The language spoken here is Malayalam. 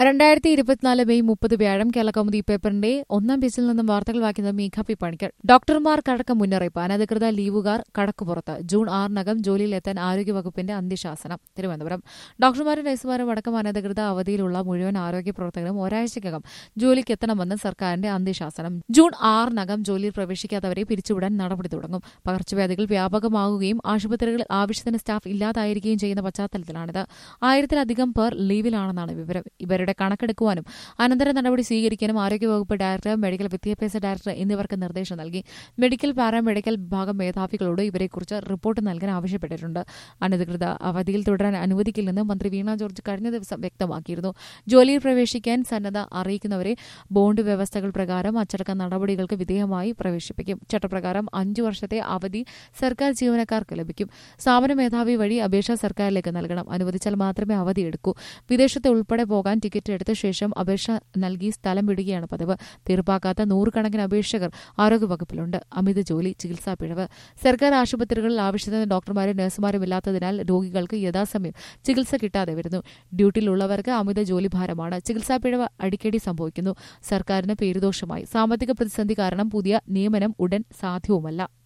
രണ്ടായിരത്തി ഇരുപത്തിനാല് മെയ് മുപ്പത് വ്യാഴം കേരളകൗമുദി പേപ്പറിന്റെ ഒന്നാം പേജിൽ നിന്നും വാർത്തകൾ വായിക്കുന്നത് മീഖ പി പണിക്കർ ഡോക്ടർമാർ കടക്ക മുന്നറിയിപ്പ് അനധികൃത ലീവുകാർ കടക്കുപുറത്ത് ജൂൺ ആറിനകം ജോലിയിലെത്താൻ ആരോഗ്യവകുപ്പിന്റെ അന്ത്യശാസനം തിരുവനന്തപുരം ഡോക്ടർമാരും നഴ്സുമാരും അടക്കം അനധികൃത അവധിയിലുള്ള മുഴുവൻ ആരോഗ്യ പ്രവർത്തകരും ഒരാഴ്ചയ്ക്കകം ജോലിക്കെത്തണമെന്ന് സർക്കാരിന്റെ അന്ത്യശാസനം ജൂൺ ആറിനകം ജോലിയിൽ പ്രവേശിക്കാത്തവരെ പിരിച്ചുവിടാൻ നടപടി തുടങ്ങും പകർച്ചവ്യാധികൾ വ്യാപകമാകുകയും ആശുപത്രികളിൽ ആവശ്യത്തിന് സ്റ്റാഫ് ഇല്ലാതായിരിക്കുകയും ചെയ്യുന്ന പശ്ചാത്തലത്തിലാണിത് ആയിരത്തിലധികം പേർ ലീവിലാണെന്നാണ് വിവരം ഇവരുടെ കണക്കെടുക്കുവാനും അനന്തര നടപടി സ്വീകരിക്കാനും ആരോഗ്യവകുപ്പ് ഡയറക്ടർ മെഡിക്കൽ വിദ്യാഭ്യാസ ഡയറക്ടർ എന്നിവർക്ക് നിർദ്ദേശം നൽകി മെഡിക്കൽ പാരാമെഡിക്കൽ വിഭാഗം മേധാവികളോട് ഇവരെക്കുറിച്ച് റിപ്പോർട്ട് നൽകാൻ ആവശ്യപ്പെട്ടിട്ടുണ്ട് അനധികൃത അവധിയിൽ തുടരാൻ അനുവദിക്കില്ലെന്ന് മന്ത്രി വീണ ജോർജ് കഴിഞ്ഞ ദിവസം വ്യക്തമാക്കിയിരുന്നു ജോലിയിൽ പ്രവേശിക്കാൻ സന്നദ്ധ അറിയിക്കുന്നവരെ ബോണ്ട് വ്യവസ്ഥകൾ പ്രകാരം അച്ചടക്ക നടപടികൾക്ക് വിധേയമായി പ്രവേശിപ്പിക്കും ചട്ടപ്രകാരം അഞ്ചു വർഷത്തെ അവധി സർക്കാർ ജീവനക്കാർക്ക് ലഭിക്കും സ്ഥാപന മേധാവി വഴി അപേക്ഷ സർക്കാരിലേക്ക് നൽകണം അനുവദിച്ചാൽ മാത്രമേ അവധി എടുക്കൂ വിദേശത്ത് ഉൾപ്പെടെ പോകാൻ ടിക്കറ്റ് എടുത്ത ശേഷം അപേക്ഷ നൽകി സ്ഥലം വിടുകയാണ് പതിവ് തീർപ്പാക്കാത്ത നൂറുകണക്കിന് അപേക്ഷകർ ആരോഗ്യവകുപ്പിലുണ്ട് അമിത ജോലി ചികിത്സാ പിഴവ് സർക്കാർ ആശുപത്രികളിൽ ആവശ്യത്തിന് ഡോക്ടർമാരും നഴ്സുമാരും ഇല്ലാത്തതിനാൽ രോഗികൾക്ക് യഥാസമയം ചികിത്സ കിട്ടാതെ വരുന്നു ഡ്യൂട്ടിയിലുള്ളവർക്ക് അമിത ജോലിഭാരമാണ് ചികിത്സാ പിഴവ് അടിക്കടി സംഭവിക്കുന്നു സർക്കാരിന് പേരുദോഷമായി സാമ്പത്തിക പ്രതിസന്ധി കാരണം പുതിയ നിയമനം ഉടൻ സാധ്യവുമല്ല